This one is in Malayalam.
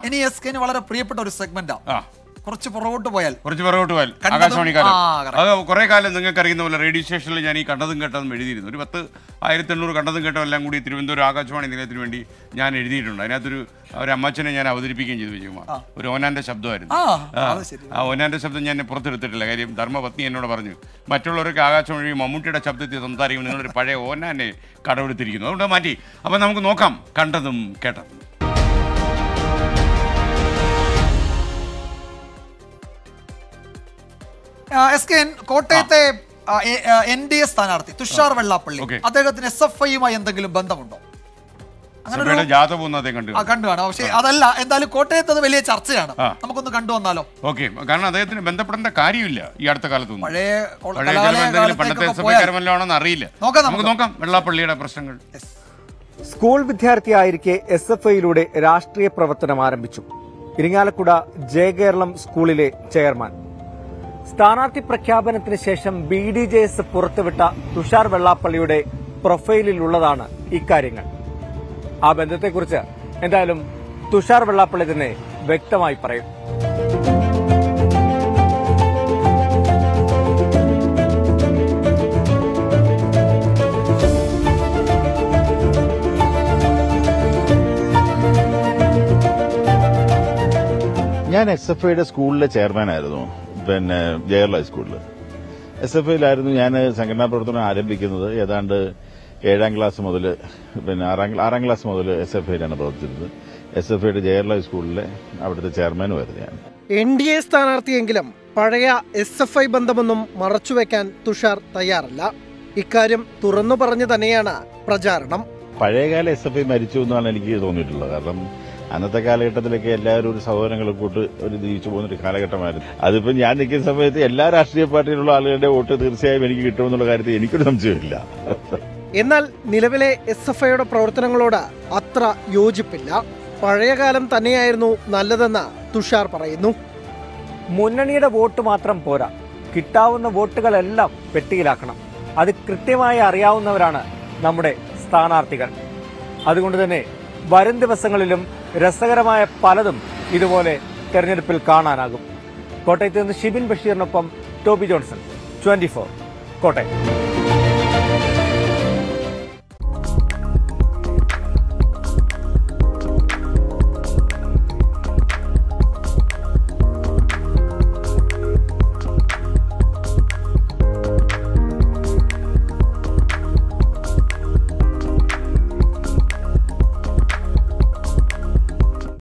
ഇനി എസ് കെന് വളരെ പ്രിയപ്പെട്ട ഒരു സെഗ്മെന്റാ ആ കുറച്ച് പുറകോട്ട് പോയാൽ കുറച്ച് പുറകോട്ട് പോയാൽ കണ്ടതും- ആകാശവാണിക്കാലം ആ, correct. അത് കുറെ കാലം നിങ്ങൾക്ക് അറിയുന്ന പോലെ റേഡിയോ സ്റ്റേഷനിൽ ഞാൻ ഈ കണ്ടതും കേട്ടതും എഴുതിയിരുന്നു ഒരു പത്ത് ആയിരത്തി എണ്ണൂറ് കണ്ടതും കേട്ടതും എല്ലാം കൂടി തിരുവനന്തപുരം ആകാശവാണി നിലയത്തിന് വേണ്ടി ഞാൻ എഴുതിയിട്ടുണ്ട് അതിനകത്തൊരു ഒരു അമ്മച്ചനെ ഞാൻ അവതരിപ്പിക്കുകയും ചെയ്തു വിജയകുമാർ ഒരു ഓനാന്റെ ശബ്ദമായിരുന്നു ആ ആ, അത് ശരി ആ ഓനാന്റെ ശബ്ദം ഞാൻ പുറത്തെടുത്തിട്ടില്ല കാര്യം ധർമ്മപത്നി എന്നോട് പറഞ്ഞു മറ്റുള്ളവരൊക്കെ ആകാശവാണി മമ്മൂട്ടിയുടെ ശബ്ദത്തിൽ സംസാരിക്കുമ്പോൾ നിങ്ങളൊരു പഴയ ഓനാനെ കടമെടുത്തിരിക്കുന്നു അതുകൊണ്ട് മാറ്റി അപ്പം നമുക്ക് നോക്കാം കണ്ടതും കേട്ടതും ആ, എസ് കെ എൻ കോട്ടയത്തെ എൻ ഡി എ സ്ഥാനാർത്ഥി തുഷാർ വെള്ളാപ്പള്ളി ഓക്കേ. അദ്ദേഹത്തിന് എസ് എഫ് ഐയുമായി എന്തെങ്കിലും ബന്ധമുണ്ടോ അങ്ങനെ ഒരു സഭയുടെ ജാഥ പോകുന്നതേ കണ്ടു ആ കണ്ടു കാണാം പക്ഷേ അതല്ല എന്തായാലും കോട്ടയത്ത് അത് വലിയ ചർച്ചയാണ് ആ. നമുക്കൊന്ന് കണ്ടു വന്നാലോ ഓക്കെ കാരണം അദ്ദേഹത്തിന് ബന്ധപ്പെടേണ്ട കാര്യമില്ല ഈ അടുത്ത കാലത്തൊന്നും പഴയ കൊ- പഴയ കലാലയ ചിലപ്പോൾ എന്തെങ്കിലും പണ്ടത്തെ കാലത്തേക്കൊക്കെ പോയാൽ സഭ്യകരമല്ലാണെന്ന് അറിയില്ല നോക്കാം നമുക്ക് നമുക്ക്. നോക്കാം വെള്ളാപ്പള്ളിയുടെ പ്രശ്നങ്ങൾ സ്കൂൾ വിദ്യാർത്ഥിയായിരിക്കെ എസ് എഫ് ഐയിലൂടെ രാഷ്ട്രീയ പ്രവർത്തനം ആരംഭിച്ചു ഇരിങ്ങാലക്കുട ജയകേരളം സ്കൂളിലെ ചെയർമാൻ സ്ഥാനാർത്ഥി പ്രഖ്യാപനത്തിന് ശേഷം ബി ഡി ജെ എസ് പുറത്തുവിട്ട തുഷാർ വെള്ളാപ്പള്ളിയുടെ പ്രൊഫൈലിലുള്ളതാണ് ഇക്കാര്യങ്ങൾ ആ ബന്ധത്തെക്കുറിച്ച് എന്തായാലും തുഷാർ വെള്ളാപ്പള്ളി തന്നെ വ്യക്തമായി പറയും ഞാൻ എസ് എഫ് ഐയുടെ സ്കൂളിലെ ചെയർമാൻ ആയിരുന്നു പിന്നെ ജയർല ഹൈസ്കൂളിൽ എസ് എഫ് ഐയിലായിരുന്നു ഞാൻ സംഘടനാ പ്രവർത്തനം ആരംഭിക്കുന്നത് ഏതാണ്ട് ഏഴാം ക്ലാസ് മുതൽ പിന്നെ ആറാം ക്ലാ- ആറാം ക്ലാസ് മുതൽ എസ് എഫ് ഐയിലാണ് പ്രവർത്തിച്ചിരുന്നത് എസ് എഫ് ഐയുടെ ജയർല ഹൈസ്കൂളിലെ അവിടുത്തെ ചെയർമാനുമായിരുന്നു ഞാൻ എൻ ഡി എ സ്ഥാനാർത്ഥിയെങ്കിലും പഴയ എസ് എഫ് ഐ ബന്ധമൊന്നും മറച്ചുവെക്കാൻ തുഷാർ തയ്യാറല്ല ഇക്കാര്യം തുറന്നു പറഞ്ഞു തന്നെയാണ് പ്രചാരണം പഴയകാല എസ് എഫ് ഐ മരിച്ചു എന്നാണ് എനിക്ക് തോന്നിയിട്ടുള്ളത് കാരണം അന്നത്തെ കാലഘട്ടത്തിലൊക്കെ എല്ലാവരും ഒരു സഹോദരങ്ങളെ കൂട്ട് ഒരു ജീവിച്ചു പോകുന്ന ഒരു കാലഘട്ടമായിരുന്നു അതിപ്പോ ഞാൻ നിൽക്കുന്ന സമയത്ത് എല്ലാ രാഷ്ട്രീയ പാർട്ടിയിലുള്ള ആളുകളുടെ വോട്ട് തീർച്ചയായും എനിക്ക് കിട്ടുമെന്നുള്ള കാര്യത്തിൽ എനിക്കൊരു സംശയമില്ല എന്നാൽ നിലവിലെ എസ് എഫ് ഐയുടെ പ്രവർത്തനങ്ങളോട് അത്ര യോജിപ്പില്ല പഴയകാലം തന്നെയായിരുന്നു നല്ലതെന്ന് തുഷാർ പറയുന്നു മുന്നണിയുടെ വോട്ട് മാത്രം പോരാ കിട്ടാവുന്ന വോട്ടുകളെല്ലാം പെട്ടിയിലാക്കണം അത് കൃത്യമായി അറിയാവുന്നവരാണ് നമ്മുടെ സ്ഥാനാർത്ഥികൾ അതുകൊണ്ട് തന്നെ വരും ദിവസങ്ങളിലും രസകരമായ പലതും ഇതുപോലെ തെരഞ്ഞെടുപ്പിൽ കാണാനാകും കോട്ടയത്ത് നിന്ന് ഷിബിൻ ബഷീറിനൊപ്പം ടോബി ജോൺസൺ ട്വന്റി കോട്ടയം